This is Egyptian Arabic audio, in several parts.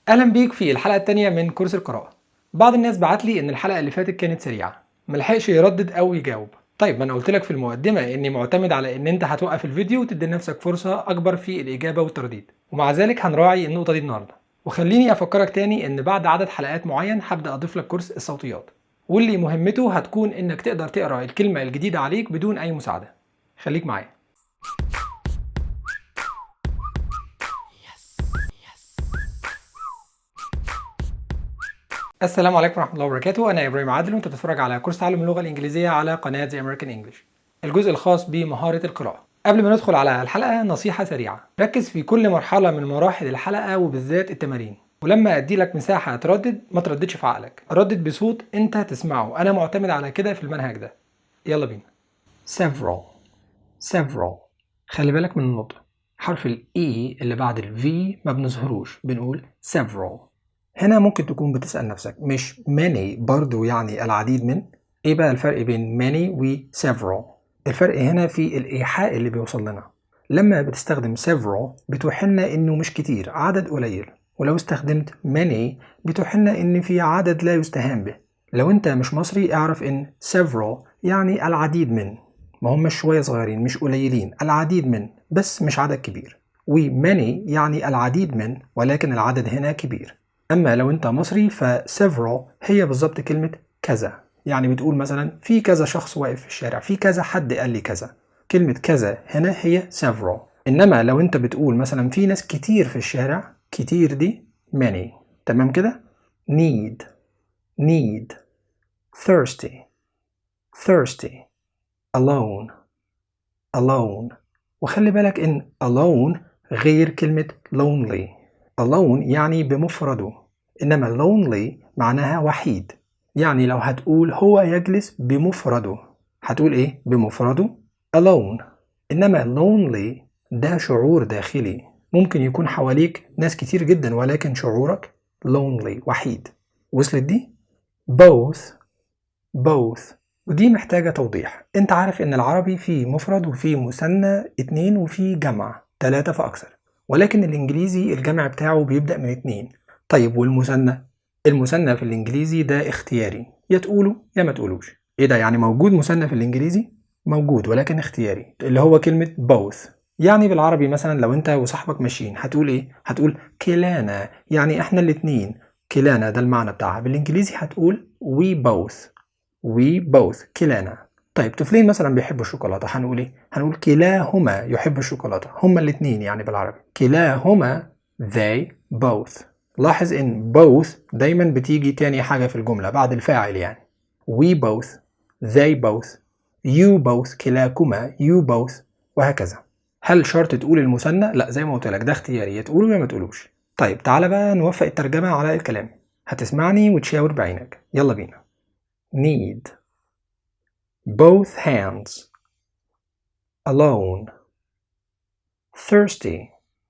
اهلا بيك في الحلقه الثانيه من كورس القراءه بعض الناس بعت لي ان الحلقه اللي فاتت كانت سريعه ملحقش يردد او يجاوب طيب ما انا قلت لك في المقدمه اني معتمد على ان انت هتوقف الفيديو وتدي لنفسك فرصه اكبر في الاجابه والترديد ومع ذلك هنراعي النقطه دي النهارده وخليني افكرك تاني ان بعد عدد حلقات معين هبدا اضيف لك كورس الصوتيات واللي مهمته هتكون انك تقدر تقرا الكلمه الجديده عليك بدون اي مساعده خليك معايا السلام عليكم ورحمه الله وبركاته انا ابراهيم عادل وانت بتتفرج على كورس تعلم اللغه الانجليزيه على قناه زي امريكان انجلش الجزء الخاص بمهاره القراءه قبل ما ندخل على الحلقه نصيحه سريعه ركز في كل مرحله من مراحل الحلقه وبالذات التمارين ولما ادي لك مساحه تردد ما ترددش في عقلك ردد بصوت انت تسمعه انا معتمد على كده في المنهج ده يلا بينا several several خلي بالك من النطق حرف الاي اللي بعد الفي ما بنظهروش بنقول several هنا ممكن تكون بتسأل نفسك مش many برضو يعني العديد من ايه بقى الفرق بين many و several الفرق هنا في الإيحاء اللي بيوصل لنا لما بتستخدم several بتوحلنا انه مش كتير عدد قليل ولو استخدمت many بتوحلنا ان في عدد لا يستهان به لو انت مش مصري اعرف ان several يعني العديد من ما هم شوية صغيرين مش قليلين العديد من بس مش عدد كبير و many يعني العديد من ولكن العدد هنا كبير أما لو أنت مصري ف several هي بالظبط كلمة كذا يعني بتقول مثلا في كذا شخص واقف في الشارع في كذا حد قال لي كذا كلمة كذا هنا هي several إنما لو أنت بتقول مثلا في ناس كتير في الشارع كتير دي many تمام كده need need thirsty thirsty alone alone وخلي بالك إن alone غير كلمة lonely alone يعني بمفرده إنما lonely معناها وحيد يعني لو هتقول هو يجلس بمفرده هتقول إيه بمفرده alone إنما lonely ده شعور داخلي ممكن يكون حواليك ناس كتير جدا ولكن شعورك lonely وحيد وصلت دي both both ودي محتاجة توضيح انت عارف ان العربي فيه مفرد وفيه مثنى اتنين وفيه جمع تلاتة فأكثر ولكن الانجليزي الجمع بتاعه بيبدأ من اتنين طيب والمثنى المثنى في الانجليزي ده اختياري يا تقوله يا ما تقولوش ايه ده يعني موجود مثنى في الانجليزي موجود ولكن اختياري اللي هو كلمة both يعني بالعربي مثلا لو انت وصاحبك ماشيين هتقول ايه هتقول كلانا يعني احنا الاتنين كلانا ده المعنى بتاعها بالانجليزي هتقول we both we both كلانا طيب طفلين مثلا بيحبوا الشوكولاته هنقول ايه هنقول كلاهما يحب الشوكولاته هما الاتنين يعني بالعربي كلاهما they both لاحظ ان both دايما بتيجي تاني حاجه في الجمله بعد الفاعل يعني we both they both you both كلاكما you both وهكذا هل شرط تقول المثنى لا زي ما قلت لك ده اختياري يا تقوله يا ما تقولوش طيب تعالى بقى نوفق الترجمه على الكلام هتسمعني وتشاور بعينك يلا بينا need both hands alone thirsty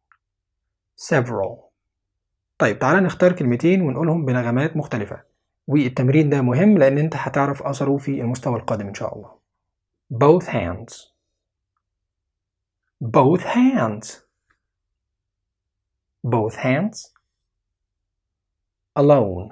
several طيب تعالى نختار كلمتين ونقولهم بنغمات مختلفة والتمرين ده مهم لأن أنت هتعرف أثره في المستوى القادم إن شاء الله both hands both hands both hands alone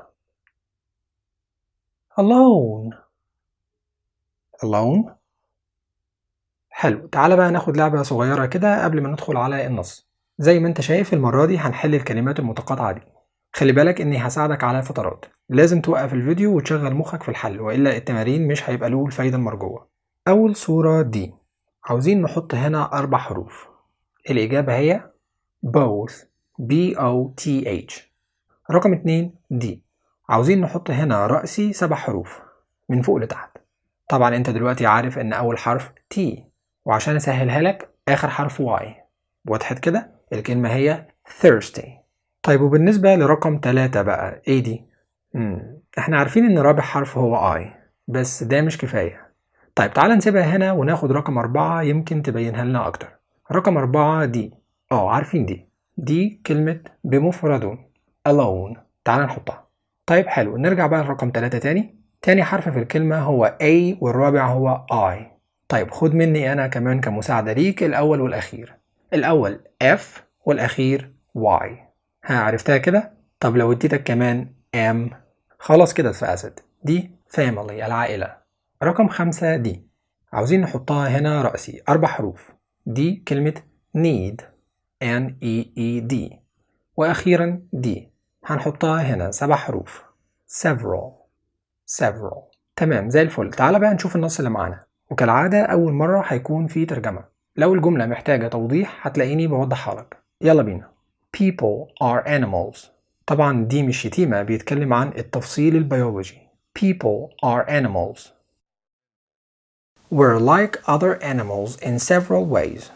alone alone حلو تعالى بقى ناخد لعبة صغيرة كده قبل ما ندخل على النص زي ما انت شايف المرة دي هنحل الكلمات المتقاطعة دي خلي بالك اني هساعدك على فترات لازم توقف الفيديو وتشغل مخك في الحل وإلا التمارين مش هيبقى له الفايدة المرجوة أول صورة دي عاوزين نحط هنا أربع حروف الإجابة هي both B O T H رقم اتنين دي عاوزين نحط هنا رأسي سبع حروف من فوق لتحت طبعا انت دلوقتي عارف ان اول حرف T وعشان اسهلها لك اخر حرف Y وضحت كده الكلمة هي thirsty طيب وبالنسبة لرقم تلاتة بقى ايه دي مم. احنا عارفين ان رابع حرف هو I بس ده مش كفاية طيب تعال نسيبها هنا وناخد رقم أربعة يمكن تبينها لنا أكتر رقم أربعة دي اه عارفين دي دي كلمة بمفرده alone تعال نحطها طيب حلو نرجع بقى لرقم تلاتة تاني تاني حرف في الكلمة هو A والرابع هو I طيب خد مني أنا كمان كمساعدة ليك الأول والأخير الأول F والأخير Y ها عرفتها كده؟ طب لو اديتك كمان am خلاص كده اتفقست دي family العائلة رقم خمسة دي عاوزين نحطها هنا رأسي أربع حروف دي كلمة need N E E D وأخيرا دي هنحطها هنا سبع حروف several several تمام زي الفل تعال بقى نشوف النص اللي معانا وكالعادة أول مرة هيكون في ترجمة لو الجملة محتاجة توضيح هتلاقيني بوضحها لك يلا بينا people are animals طبعا دي مش شتيمة بيتكلم عن التفصيل البيولوجي people are animals we're like other animals in several ways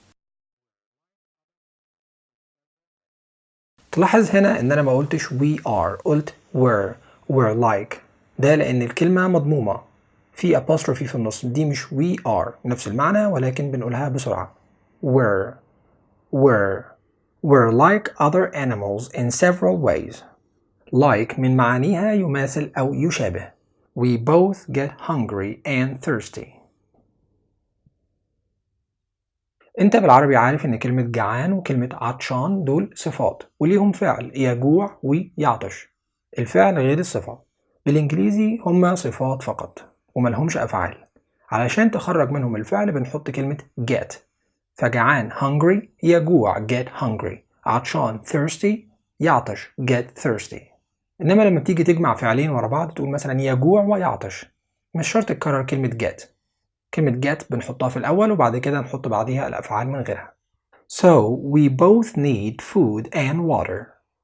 تلاحظ هنا ان انا ما قلتش we are قلت we're we're like ده لان الكلمة مضمومة في apostrophe في النص دي مش we are نفس المعنى ولكن بنقولها بسرعة we're we're we're like other animals in several ways like من معانيها يماثل أو يشابه we both get hungry and thirsty انت بالعربي عارف ان كلمة جعان وكلمة عطشان دول صفات وليهم فعل يجوع ويعطش الفعل غير الصفة بالانجليزي هما صفات فقط وملهمش افعال علشان تخرج منهم الفعل بنحط كلمة get فجعان hungry يجوع get hungry عطشان thirsty يعطش get thirsty انما لما بتيجي تجمع فعلين ورا بعض تقول مثلا يجوع ويعطش مش شرط تكرر كلمة get كلمة get بنحطها في الأول وبعد كده نحط بعديها الأفعال من غيرها So we both need food and water.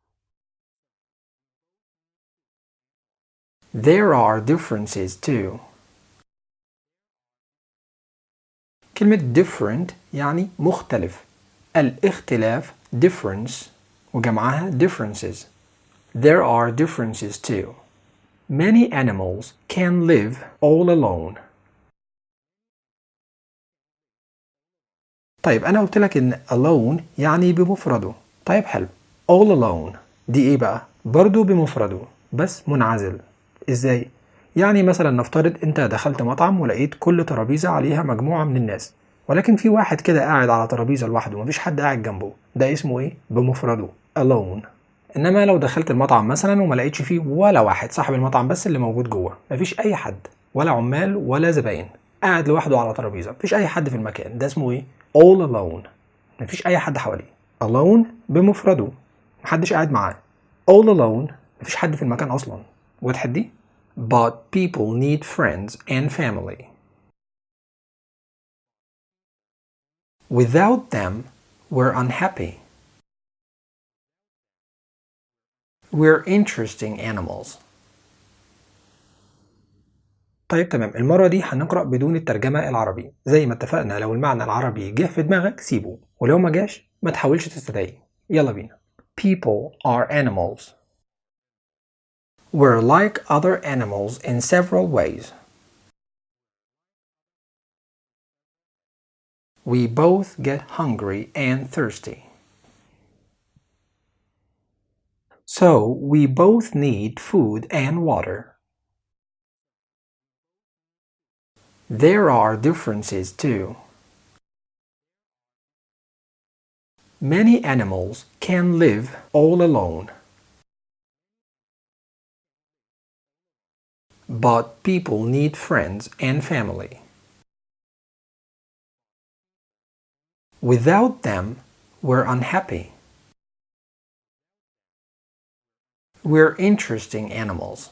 There are differences too. كلمة different يعني مختلف الاختلاف difference وجمعها differences There are differences too. Many animals can live all alone. طيب أنا قلت لك إن alone يعني بمفرده طيب حلو all alone دي إيه بقى؟ برضو بمفرده بس منعزل إزاي؟ يعني مثلا نفترض أنت دخلت مطعم ولقيت كل ترابيزة عليها مجموعة من الناس ولكن في واحد كده قاعد على ترابيزة لوحده مفيش حد قاعد جنبه ده اسمه إيه؟ بمفرده alone انما لو دخلت المطعم مثلا وما لقيتش فيه ولا واحد صاحب المطعم بس اللي موجود جوه مفيش اي حد ولا عمال ولا زباين قاعد لوحده على ترابيزه مفيش اي حد في المكان ده اسمه ايه all alone مفيش اي حد حواليه alone بمفرده محدش قاعد معاه all alone مفيش حد في المكان اصلا واضحة دي but people need friends and family without them we're unhappy We're interesting animals. طيب تمام المرة دي هنقرأ بدون الترجمة العربي زي ما اتفقنا لو المعنى العربي جه في دماغك سيبه ولو ما جاش ما تحاولش تستدعيه يلا بينا People are animals. We're like other animals in several ways. We both get hungry and thirsty. So we both need food and water. There are differences too. Many animals can live all alone. But people need friends and family. Without them, we're unhappy. We're interesting animals.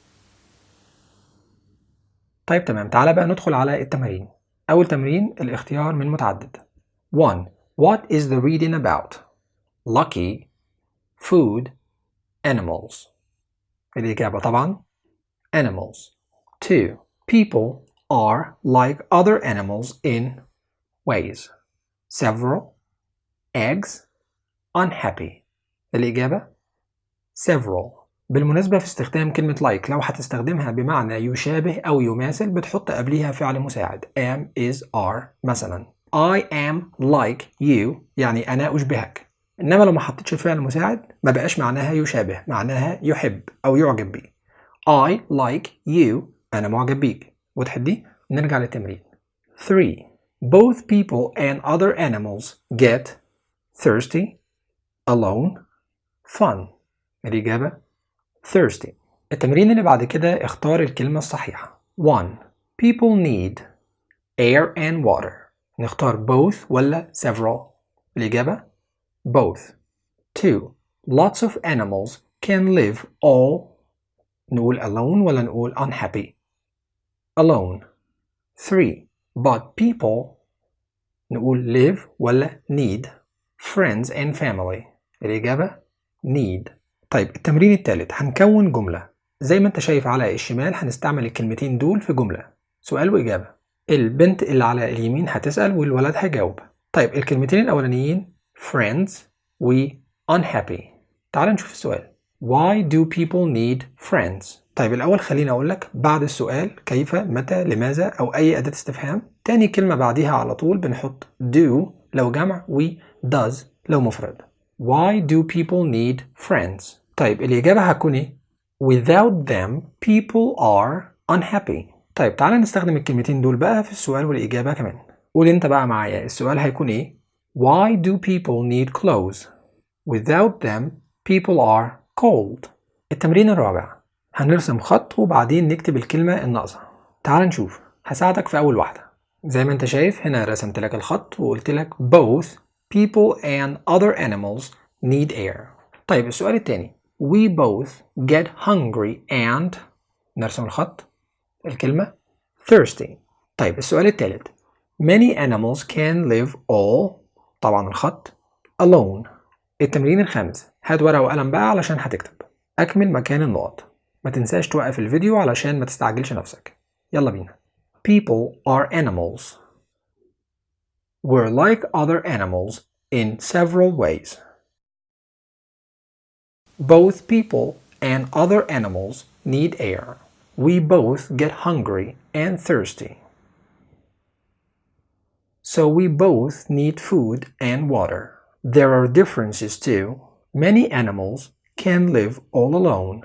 طيب تمام تعالى بقى ندخل على التمارين أول تمرين الاختيار من متعدد 1. What is the reading about? Lucky Food Animals الإجابة طبعا Animals 2. People are like other animals in ways Several Eggs Unhappy الإجابة several بالمناسبة في استخدام كلمة like لو هتستخدمها بمعنى يشابه أو يماثل بتحط قبليها فعل مساعد am is are مثلا I am like you يعني أنا أشبهك إنما لو ما حطيتش الفعل المساعد ما بقاش معناها يشابه معناها يحب أو يعجب بيه I like you أنا معجب بيك واضح دي؟ نرجع للتمرين 3 Both people and other animals get thirsty, alone, fun الإجابة thirsty التمرين اللي بعد كده اختار الكلمة الصحيحة 1 people need air and water نختار both ولا several الإجابة both 2 lots of animals can live all نقول alone ولا نقول unhappy alone 3 but people نقول live ولا need friends and family الإجابة need طيب التمرين الثالث هنكون جملة زي ما انت شايف على الشمال هنستعمل الكلمتين دول في جملة سؤال وإجابة البنت اللي على اليمين هتسأل والولد هيجاوب طيب الكلمتين الأولانيين friends و unhappy تعال نشوف السؤال Why do people need friends؟ طيب الأول خليني أقول لك بعد السؤال كيف متى لماذا أو أي أداة استفهام تاني كلمة بعديها على طول بنحط do لو جمع و does لو مفرد Why do people need friends؟ طيب الإجابة هتكون إيه؟ Without them people are unhappy طيب تعالى نستخدم الكلمتين دول بقى في السؤال والإجابة كمان قول أنت بقى معايا السؤال هيكون إيه؟ Why do people need clothes؟ Without them people are cold التمرين الرابع هنرسم خط وبعدين نكتب الكلمة الناقصة تعال نشوف هساعدك في أول واحدة زي ما انت شايف هنا رسمت لك الخط وقلت لك both people and other animals need air طيب السؤال التاني we both get hungry and نرسم الخط الكلمة thirsty طيب السؤال التالت many animals can live all طبعا الخط alone التمرين الخامس هات ورقة وقلم بقى علشان هتكتب أكمل مكان النقط ما تنساش توقف الفيديو علشان ما تستعجلش نفسك يلا بينا People are animals We're like other animals in several ways Both people and other animals need air. We both get hungry and thirsty. So we both need food and water. There are differences too. Many animals can live all alone.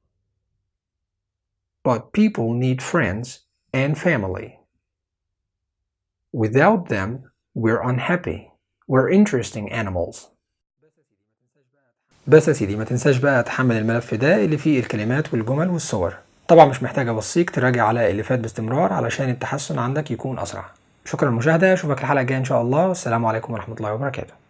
But people need friends and family. Without them, we're unhappy. We're interesting animals. بس يا سيدي ما تنساش بقى تحمل الملف ده اللي فيه الكلمات والجمل والصور طبعا مش محتاج اوصيك تراجع على اللي فات باستمرار علشان التحسن عندك يكون اسرع شكرا للمشاهده اشوفك الحلقه الجايه ان شاء الله والسلام عليكم ورحمه الله وبركاته